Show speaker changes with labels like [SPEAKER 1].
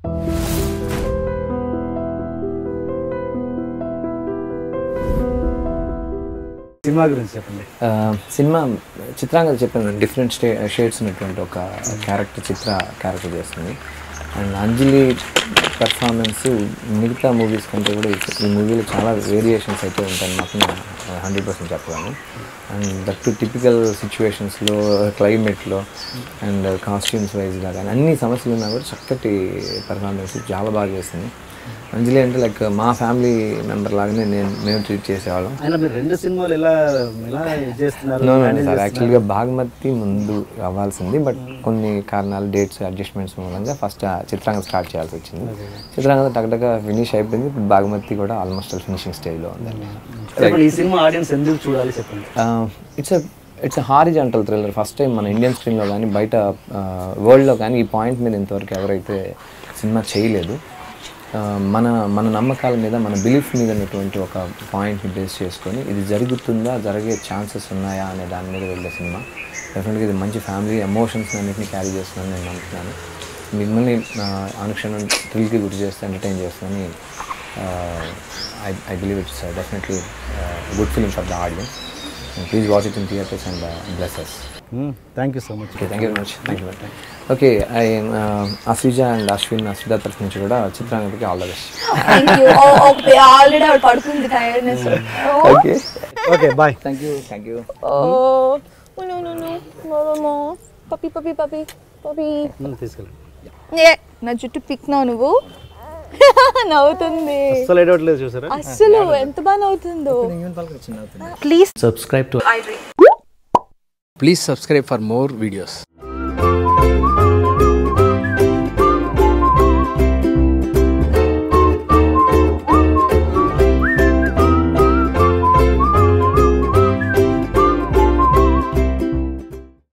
[SPEAKER 1] Cinema గురించి చెప్పండి
[SPEAKER 2] ఆ, సినిమా చిత్రాంగ చెప్పాను డిఫరెంట్ స్టే షేడ్స్ ఉన్నటువంటి ఒక క్యారెక్టర్ చిత్ర క్యారెక్టర్ చేస్తుంది అండ్ అంజలి పర్ఫార్మెన్స్ మిగతా మూవీస్ కంటే కూడా ఈ- ఈ మూవీలో చాలా వేరియేషన్స్ అయితే ఉంటాయని మాత్రం హండ్రెడ్ పర్సెంట్ చెప్పగలను అండ్ దట్ టు టిపికల్ సిచ్యువేషన్స్లో క్లైమేట్లో అండ్ కాస్ట్యూమ్స్ వైజ్గా కానీ అన్ని సమస్యలు ఉన్నా కూడా చక్కటి పర్ఫార్మెన్స్ చాలా బాగా చేసింది అంజలి అంటే లైక్ మా ఫ్యామిలీ మెంబర్ లాగానే నేను మేము ట్రీట్ చేసేవాళ్ళం
[SPEAKER 1] అయినా మీరు రెండు సినిమాలు ఎలా ఎలా చేస్తున్నారు
[SPEAKER 2] నో నో
[SPEAKER 1] manage
[SPEAKER 2] సార్
[SPEAKER 1] చేస్తున్నారు?
[SPEAKER 2] యాక్చువల్గా బాగ్మతి ముందు అవ్వాల్సింది బట్ కొన్ని కారణాలు డేట్స్ అడ్జస్ట్మెంట్స్ మూలంగా ఫస్ట్ చిత్రాంగం స్టార్ట్ చేయాల్సి వచ్చింది చిత్రాంగం టక్టగా ఫినిష్ అయిపోయింది ఇప్పుడు బాగ్మతి కూడా ఆల్మోస్ట్ ఫినిషింగ్ స్టేజ్లో ఉంది
[SPEAKER 1] చెప్పండి ఈ సినిమా ఆడియన్స్ ఎందుకు చూడాలి చెప్పండి
[SPEAKER 2] it's it's horizontal thriller first time మన ఇండియన్ స్క్రీన్లో కానీ బయట వరల్డ్లో కానీ ఈ పాయింట్ మీద ఇంతవరకు ఎవరైతే సినిమా చేయలేదు ఆ, మన మన నమ్మకాల మీద మన బిలీఫ్ మీద ఉన్నటువంటి ఒక పాయింట్ని బేస్ చేసుకొని ఇది జరుగుతుందా జరిగే ఛాన్సెస్ ఉన్నాయా అనే దాని మీద వెళ్ళే సినిమా డెఫినెట్గా ఇది మంచి ఫ్యామిలీ ఎమోషన్స్ అన్నింటినీ క్యారీ చేస్తుందని నేను నమ్ముతున్నాను మిమ్మల్ని ఆ, అనుక్షణం థ్రిల్కి గురి చేస్తే ఎంటర్టైన్ చేస్తుందని I I believe it's definitely good film for the audience please watch it in theatres and blesses
[SPEAKER 1] thank you so much
[SPEAKER 2] okay thank you very much thank you okay I Ashwija and Ashwin Ashwitha తరఫు నుంచి కూడా చిత్రాంగతికి all the best
[SPEAKER 3] thank you already ఆవిడ పడుతుంది tiredness
[SPEAKER 2] okay
[SPEAKER 1] okay bye
[SPEAKER 2] thank you thank you
[SPEAKER 3] Oh, no, no, no. Mama, mama. Puppy, puppy, puppy. Puppy.
[SPEAKER 1] తీసుకెళ్ళి
[SPEAKER 3] ఏ నా జుట్టు పిక్నావు నువ్వు నవ్వుతుంది
[SPEAKER 1] అస్సలు ఏడవట్లేదు చూసారా
[SPEAKER 3] అస్సలు ఎంత బాగా నవ్వుతుందో please
[SPEAKER 4] subscribe to please subscribe for more videos